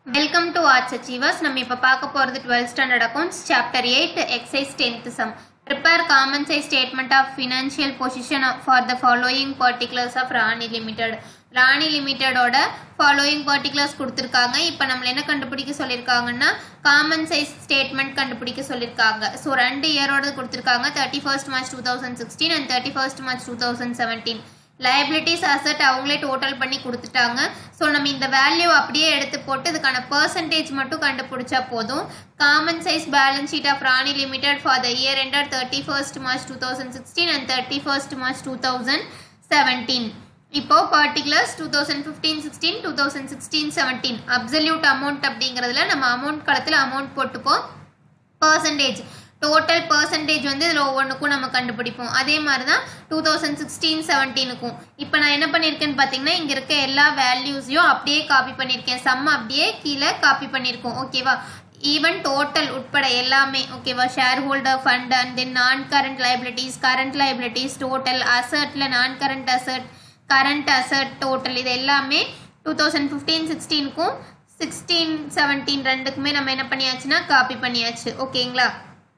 welcome to arts achievers நம்ம இப்போ பார்க்க போகிறது twelfth standard accounts chapter eight exercise tenth sum prepare common size statement of financial position for the following particulars of Rani limited Rani லிமிட்டடோட following particulars கொடுத்துருக்காங்க இப்போ நம்மள என்ன கண்டுபிடிக்க சொல்லியிருக்காங்கன்னா காமன் சைஸ் ஸ்டேட்மெண்ட் கண்டுபிடிக்க சொல்லியிருக்காங்க ஸோ ரெண்டு இயரோட கொடுத்துருக்காங்க thirty first March two thousand sixteen and thirty first March two thousand seventeen liabilities asset அவங்களே டோட்டல் பண்ணி கொடுத்துட்டாங்க ஸோ நம்ம இந்த வேல்யூ அப்படியே எடுத்து போட்டு இதுக்கான பர்சன்டேஜ் மட்டும் கண்டுபிடிச்சா போதும் common size balance sheet of Rani limited for the year ended thirty first March two thousand sixteen and thirty first March two thousand seventeen இப்போ particulars two thousand fifteen sixteen two thousand sixteen seventeen absolute amount அப்படிங்கிறதுல நம்ம amount காலத்தில் amount போட்டுப்போம் percentage total percentage வந்து இதில் ஒவ்வொன்றுக்கும் நம்ம கண்டுபிடிப்போம் அதே மாதிரி தான் டூ தௌசண்ட் சிக்ஸ்டீன் செவன்டீனுக்கும் இப்போ நான் என்ன பண்ணியிருக்கேன்னு பார்த்தீங்கன்னா இங்கே இருக்க எல்லா வேல்யூஸையும் அப்படியே காப்பி பண்ணியிருக்கேன் சம் அப்படியே கீழே காப்பி பண்ணியிருக்கோம் ஓகேவா ஈவன் டோட்டல் உட்பட எல்லாமே ஓகேவா shareholder fund and then non current liabilities current liabilities total அசர்ட்டில் non current asset current asset total இது எல்லாமே டூ தௌசண்ட் ஃபிஃப்டீன் சிக்ஸ்டீனுக்கும் சிக்ஸ்டீன் செவன்டீன் ரெண்டுக்குமே நம்ம என்ன பண்ணியாச்சுன்னா காப்பி பண்ணியாச்சு ஓகேங்களா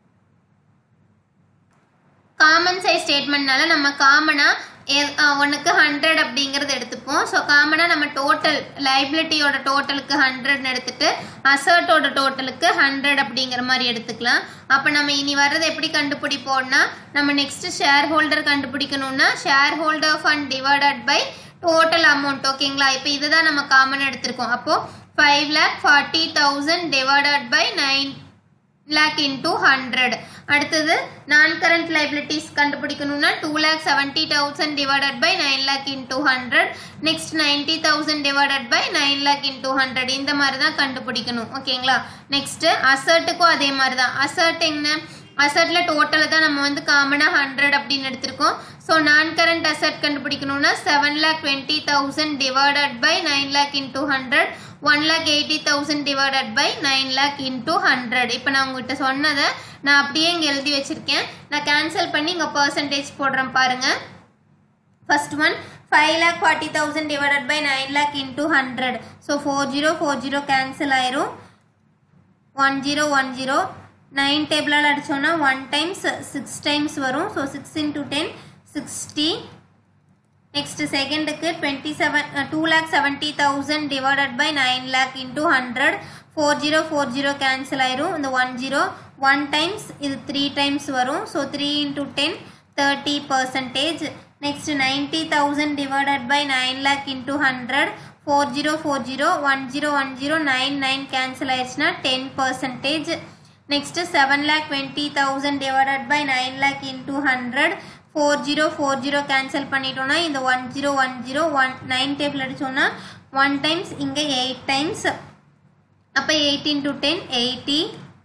காமன் சைஸ் ஸ்டேட்மெண்ட்னால நம்ம காமனாக ஒன்றுக்கு ஹண்ட்ரட் அப்படிங்கிறது எடுத்துப்போம் ஸோ காமனாக நம்ம டோட்டல் லைபிலிட்டியோட டோட்டலுக்கு ஹண்ட்ரட்னு எடுத்துட்டு அசர்ட்டோட டோட்டலுக்கு ஹண்ட்ரட் அப்படிங்கிற மாதிரி எடுத்துக்கலாம் அப்போ நம்ம இனி வர்றது எப்படி கண்டுபிடிப்போம்னா நம்ம நெக்ஸ்ட் ஷேர் ஹோல்டர் கண்டுபிடிக்கணும்னா shareholder fund divided by total amount ஓகேங்களா இப்போ இதுதான் நம்ம காமன் எடுத்திருக்கோம் அப்போது five lakh forty thousand divided by nine lakh into hundred அடுத்தது நான் கரண்ட் லைபிலிட்டிஸ் கண்டுபிடிக்கணும்னா two lakh seventy thousand divided by nine lakh into hundred next ninety thousand divided by nine lakh into hundred இந்த மாதிரி தான் கண்டுபிடிக்கணும் ஓகேங்களா நெக்ஸ்ட் அசர்ட்டுக்கும் அதே மாதிரி தான் அசர்ட் என்ன அசர்ட்ல டோட்டலில் தான் நம்ம வந்து காமனாக ஹண்ட்ரட் அப்படின்னு எடுத்திருக்கோம் ஸோ நான் கரண்ட் அசட் கண்டுபிடிக்கணும்னா seven lakh twenty thousand divided by nine lakh into hundred one lakh eighty thousand divided by nine lakh into hundred இப்போ நான் உங்ககிட்ட சொன்னதை நான் அப்படியே இங்கே எழுதி வச்சிருக்கேன் நான் கேன்சல் பண்ணி இங்கே பர்சன்டேஜ் போடுறேன் பாருங்க first one five lakh forty thousand divided by nine lakh into hundred so four zero four zero cancel ஆயிரும் one zero one zero nine டேபிளால் அடித்தோன்னா ஒன் டைம்ஸ் சிக்ஸ் டைம்ஸ் வரும் so six into ten sixty next செகண்டுக்கு twenty seven two lakh seventy thousand divided by nine lakh into hundred four zero four zero cancel ஆயிரும் இந்த one zero one times இது three times வரும் so three into ten thirty percentage next ninety thousand divided by nine lakh into hundred four zero four zero one zero one zero nine nine cancel ஆயிடுச்சுன்னா ten percentage next seven lakh twenty thousand divided by nine lakh into hundred four zero four zero cancel பண்ணிட்டோம்னா இந்த one zero one zero one nine table அடிச்சோம்னா one times இங்கே eight times அப்போ eighteen to ten eighty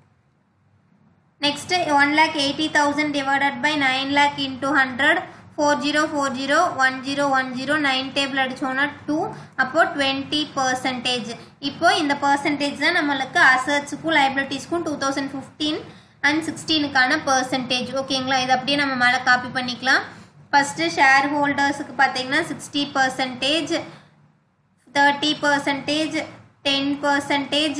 next one lakh eighty thousand divided by nine lakh into hundred four zero four zero one zero one zero nine table அடித்தோன்னா two அப்போது twenty percentage இப்போ இந்த percentage தான் நம்மளுக்கு அசர்ட்ஸுக்கும் லைபிலிட்டிஸ்க்கும் டூ தௌசண்ட் ஃபிஃப்டீன் அண்ட் சிக்ஸ்டீனுக்கான percentage ஓகேங்களா இது அப்படியே நம்ம மேலே காப்பி பண்ணிக்கலாம் ஃபஸ்ட்டு ஷேர் ஹோல்டர்ஸுக்கு பார்த்தீங்கன்னா sixty percentage thirty percentage ten percentage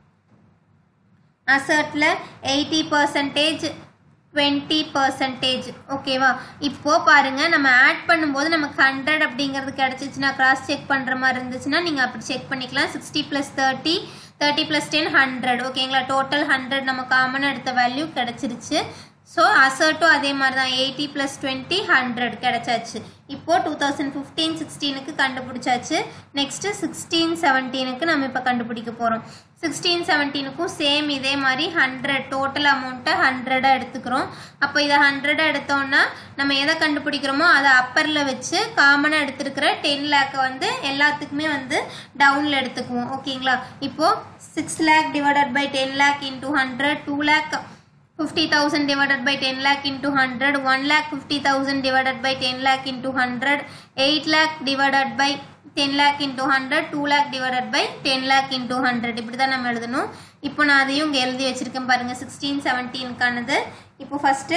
அசர்ட்டில் எயிட்டி பர்சன்டேஜ் டுவெண்ட்டி பர்சன்டேஜ் ஓகேவா இப்போ பாருங்க நம்ம ஆட் பண்ணும்போது நமக்கு ஹண்ட்ரட் அப்படிங்கிறது கிடச்சிச்சுன்னா கிராஸ் செக் பண்ணுற மாதிரி இருந்துச்சுன்னா நீங்கள் அப்படி செக் பண்ணிக்கலாம் sixty plus thirty thirty plus ten hundred ஓகேங்களா டோட்டல் ஹண்ட்ரட் நம்ம காமனாக எடுத்த வேல்யூ கிடச்சிருச்சு ஸோ அசர்ட்டும் அதே மாதிரி தான் எயிட்டி ப்ளஸ் டுவெண்ட்டி ஹண்ட்ரட் கிடச்சாச்சு இப்போது டூ தௌசண்ட் ஃபிஃப்டீன் சிக்ஸ்டீனுக்கு கண்டுபிடிச்சாச்சு நெக்ஸ்ட்டு சிக்ஸ்டீன் செவன்டீனுக்கு நம்ம இப்போ கண்டுபிடிக்க போகிறோம் சிக்ஸ்டீன் செவன்டீனுக்கும் சேம் இதே மாதிரி ஹண்ட்ரட் டோட்டல் அமௌண்ட்டை ஹண்ட்ரடாக எடுத்துக்கிறோம் அப்போ இதை ஹண்ட்ரடாக எடுத்தோம்னா நம்ம எதை கண்டுபிடிக்கிறோமோ அதை அப்பரில் வச்சு காமனாக எடுத்துருக்கிற டென் லேக்கை வந்து எல்லாத்துக்குமே வந்து டவுனில் எடுத்துக்குவோம் ஓகேங்களா இப்போது six lakh divided by ten lakh into hundred two lakh fifty thousand divided by ten lakh into hundred one lakh fifty thousand divided by ten lakh into hundred eight lakh divided by ten lakh into hundred two lakh divided by ten lakh into hundred இப்படி தான் நம்ம எழுதணும் இப்போ நான் அதையும் இங்கே எழுதி வச்சுருக்கேன் பாருங்கள் சிக்ஸ்டீன் செவன்டீனுக்கானது இப்போ ஃபஸ்ட்டு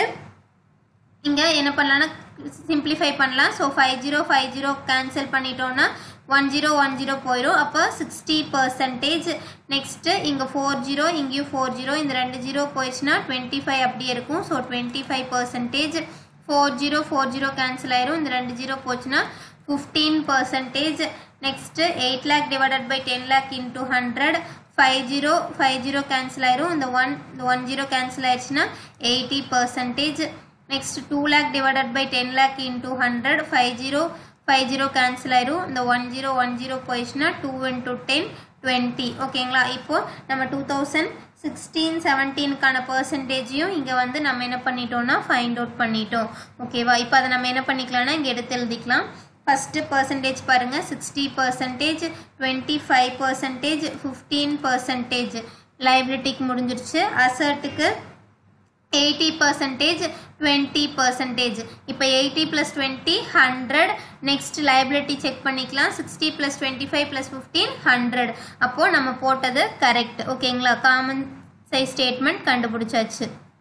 இங்கே என்ன பண்ணலான்னா சிம்பிளிஃபை பண்ணலாம் so five zero five zero cancel பண்ணிட்டோன்னா ஒன் ஜீரோ ஒன் ஜீரோ போயிடும் அப்போ சிக்ஸ்டி பர்சன்டேஜ் நெக்ஸ்ட்டு இங்கே ஃபோர் ஜீரோ இங்கேயும் ஃபோர் ஜீரோ இந்த ரெண்டு ஜீரோ போயிடுச்சுன்னா டுவெண்ட்டி ஃபைவ் அப்படியே இருக்கும் so twenty five percentage four zero four zero cancel ஆயிரும் இந்த ரெண்டு ஜீரோ போச்சுன்னா fifteen percentage next eight lakh divided by ten lakh into hundred five zero five zero cancel ஆயிரும் இந்த ஒன் இந்த ஒன் ஜீரோ கேன்சல் ஆயிடுச்சுன்னா eighty percentage next two lakh divided by ten lakh into hundred five zero five zero cancel ஆயிரும் இந்த one zero one zero போயிடுச்சுன்னா two into ten twenty ஓகேங்களா இப்போ நம்ம டூ தௌசண்ட் சிக்ஸ்டீன் செவன்டீனுக்கான பர்சன்டேஜையும் இங்கே வந்து நம்ம என்ன பண்ணிட்டோம்னா ஃபைண்ட் அவுட் பண்ணிட்டோம் ஓகேவா இப்போ அதை நம்ம என்ன பண்ணிக்கலாம்னா இங்கே எடுத்து எழுதிக்கலாம் ஃபஸ்ட்டு பர்சன்டேஜ் பாருங்கள் sixty percentage twenty five percentage fifteen percentage லைபிலிட்டிக்கு முடிஞ்சிருச்சு அசர்ட்டுக்கு எயிட்டி பர்சன்டேஜ் டுவெண்ட்டி பர்சன்டேஜ் இப்போ eighty plus twenty hundred next liability check பண்ணிக்கலாம் sixty plus twenty five plus fifteen hundred அப்போது நம்ம போட்டது கரெக்ட் ஓகேங்களா காமன் சைஸ் ஸ்டேட்மெண்ட் கண்டுபிடிச்சாச்சு